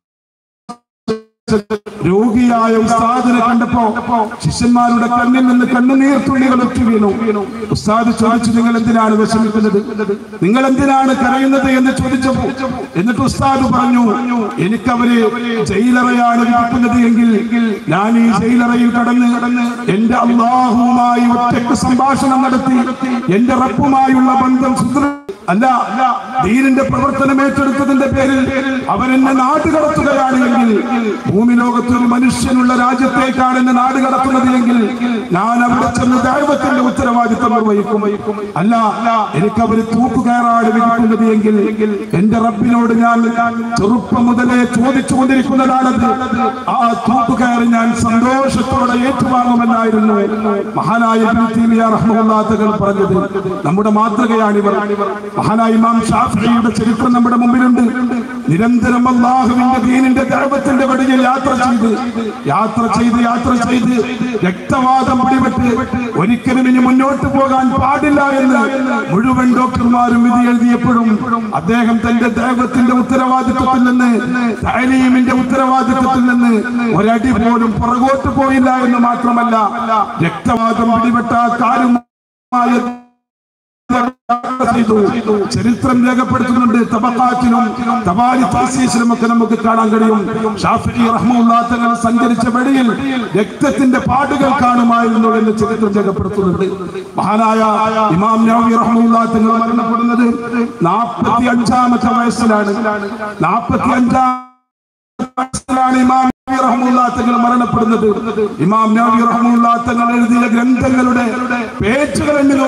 രോഗിയായ ഉസ്താദിനെ കണ്ടപ്പോ ശിഷ്യന്മാരുടെ കണ്ണിൽ നിന്ന് കണ്ണുനീർ തുള്ളികൾ ഒറ്റ വീണു ഉസ്താദ് ചോദിച്ചു നിങ്ങൾ എന്തിനാണ് വിഷമിക്കുന്നത് നിങ്ങൾ എന്തിനാണ് കരയുന്നത് എന്ന് ചോദിച്ചപ്പോ എന്നിട്ട് ഉസ്താദ് പറഞ്ഞു എനിക്കവര് ജയിലറയാണ് വിധിക്കുന്നത് എങ്കിൽ ഞാൻ ഈ ജയിലറയിൽ കടന്ന് എന്റെ അള്ളാഹുവുമായി ഒറ്റയ്ക്ക് സംഭാഷണം നടത്തി എന്റെ റബ്ബുമായുള്ള ബന്ധം സുദൃ അല്ല ദീനിന്റെ പ്രവർത്തനം ഏറ്റെടുത്തതിന്റെ പേരിൽ അവരെന്നെ നാട് കടത്തുകയാണ് എങ്കിൽ ഭൂമി ലോകത്ത് ഒരു മനുഷ്യനുള്ള രാജ്യത്തേക്കാണ് എന്നെ നാട് കടത്തുന്നത് എങ്കിൽ ഞാൻ അവിടെ ചെന്ന് ദൈവത്തിന്റെ ഉത്തരവാദിത്വം നിർവഹിക്കും അല്ല എനിക്ക് അവർ തൂക്കുകയറാണ് വിധിക്കുന്നത് എങ്കിൽ എന്റെ റബ്ബിനോട് ഞാൻ ചെറുപ്പം മുതലേ ചോദിച്ചു കൊണ്ടിരിക്കുന്നതാണത് ആ തൂക്കുകയറി ഞാൻ സന്തോഷത്തോടെ ഏറ്റുവാങ്ങുമെന്നായിരുന്നു മഹാനായ ഇബ്നു തൈമിയ റഹ്മത്തുള്ളാഹി തങ്ങൾ പറഞ്ഞത് നമ്മുടെ മാതൃകയാണിവർ മഹാനായ ഇമാം ഷാഫിയുടെ ചരിത്രം നമ്മുടെ മുമ്പിലുണ്ട് നിരന്തരം അള്ളാഹുവിന്റെ ദീനിന്റെ ദൈവത്തിന്റെ വഴിയിൽ യാത്ര ചെയ്ത് യാത്ര ചെയ്ത് യാത്ര ചെയ്ത് രക്തവാദം പിടിപെട്ട് ഒരിക്കലും ഇനി മുന്നോട്ട് പോകാൻ പാടില്ല എന്ന് മുഴുവൻ ഡോക്ടർമാരും വിധി എഴുതിയപ്പോഴും അദ്ദേഹം തന്റെ ദൈവത്തിന്റെ ഉത്തരവാദിത്വത്തിൽ നിന്ന് താലീമിന്റെ ഉത്തരവാദിത്വത്തിൽ നിന്ന് ഒരടി പോലും പുറകോട്ട് പോയില്ല എന്ന് മാത്രമല്ല രക്തവാദം പിടിപെട്ട കാര്യമായ ചെയ്തു. ചരിത്രം രേഖപ്പെടുത്തുന്നുണ്ട് തബക്കാറ്റിലും തബാലി തഹസീസിലും ഒക്കെ നമുക്ക് കാണാൻ കഴിയും ഷാഫി റഹ്മുല്ലാ തങ്ങൾ സഞ്ചരിച്ച വഴിയിൽ രക്തത്തിന്റെ പാടുകൾ കാണുമായിരുന്നു എന്ന് ചരിത്രം രേഖപ്പെടുത്തുന്നുണ്ട് മഹാനായ ഇമാം നവവി റഹ്മുല്ലാ തങ്ങൾ മരണപ്പെടുന്നത് നാൽപ്പത്തി അഞ്ചാമത്തെ വയസ്സിലാണ് നാൽപ്പത്തി അഞ്ചാം വയസ്സിലാണ് ഇമാം നവവി റഹ്മുല്ലാ തങ്ങൾ മരണപ്പെടുന്നത് ഇമാം നവവി റഹ്മുല്ലാ തങ്ങൾ എഴുതിയ ഗ്രന്ഥങ്ങളുടെ പേജുകൾ എണ്ണി നോക്കിയിട്ട്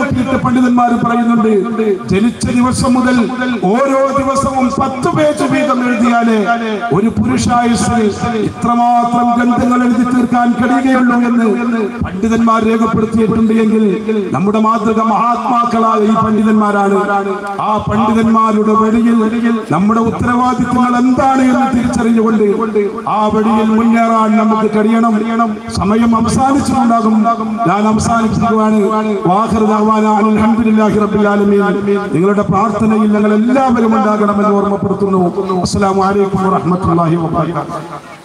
പണ്ഡിതന്മാർ പറയുന്നുണ്ട് ജനിച്ച ദിവസം മുതൽ ഓരോ ദിവസവും പത്ത് പേജ് വീതം എഴുതിയാലേ ഒരു പുരുഷായുസ്സിൽ ഇത്രമാത്രം ഗ്രന്ഥങ്ങൾ എഴുതി തീർക്കാൻ കഴിയുകയുള്ളൂ എന്ന് പണ്ഡിതന്മാർ രേഖപ്പെടുത്തിയിട്ടുണ്ട് എങ്കിൽ നമ്മുടെ മാതൃക മഹാത്മാക്കളായ ഈ പണ്ഡിതന്മാരാണ് ആ പണ്ഡിതന്മാരുടെ വഴിയിൽ നമ്മുടെ ഉത്തരവാദിത്തങ്ങൾ എന്താണ് എന്ന് തിരിച്ചറിഞ്ഞുകൊണ്ട് ആ വഴിയിൽ മുന്നേറാൻ നമുക്ക് കഴിയണം സമയം അവസാനിച്ചിട്ടുണ്ടാകും ഞാൻ അവസാനിപ്പിക്കുകയാണ് വാഹൃദാവാന അൽഹംദുലില്ലാഹി റബ്ബിൽ ആലമീൻ നിങ്ങളുടെ പ്രാർത്ഥനയിൽ ഞങ്ങൾ എല്ലാവരും ഉണ്ടാകണമെന്ന് ഓർമ്മപ്പെടുത്തുന്നു അസ്സലാമു അലൈക്കും വറഹ്മത്തുള്ളാഹി വബറകാതുഹു